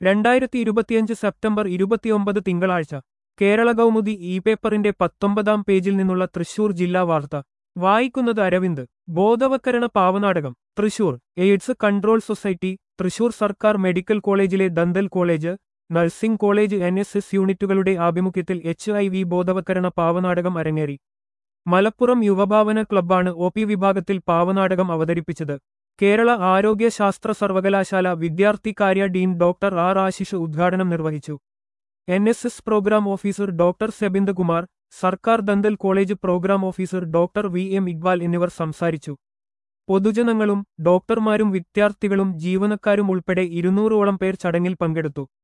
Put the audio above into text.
രണ്ടായിരത്തി ഇരുപത്തിയഞ്ച് സെപ്റ്റംബർ ഇരുപത്തിയൊമ്പത് തിങ്കളാഴ്ച കേരള കൗമുദി ഇ പേപ്പറിന്റെ പത്തൊമ്പതാം പേജിൽ നിന്നുള്ള തൃശൂർ ജില്ലാ വാർത്ത വായിക്കുന്നത് അരവിന്ദ് ബോധവൽക്കരണ പാവനാടകം Thrissur AIDS control society Thrissur സർക്കാർ മെഡിക്കൽ കോളേജിലെ dental college nursing college N S S യൂണിറ്റുകളുടെ ആഭിമുഖ്യത്തിൽ എച്ച് ഐ വി ബോധവൽക്കരണ പാവനാടകം അരങ്ങേറി മലപ്പുറം യുവഭാവന ക്ലബ്ബാണ് ഒ പി വിഭാഗത്തിൽ പാവനാടകം അവതരിപ്പിച്ചത് കേരള ആരോഗ്യ ശാസ്ത്ര സർവകലാശാല വിദ്യാർത്ഥികാര്യ ഡീൻ ഡോക്ടർ ആർ ആശിഷ് ഉദ്ഘാടനം നിർവഹിച്ചു N S S programme officer doctor സെബിന്ദകുമാർ സർക്കാർ dental college programme officer doctor V M Iqbal എന്നിവർ സംസാരിച്ചു പൊതുജനങ്ങളും ഡോക്ടർമാരും വിദ്യാർത്ഥികളും ജീവനക്കാരും ഉൾപ്പെടെ ഇരുന്നൂറോളം പേർ ചടങ്ങിൽ പങ്കെടുത്തു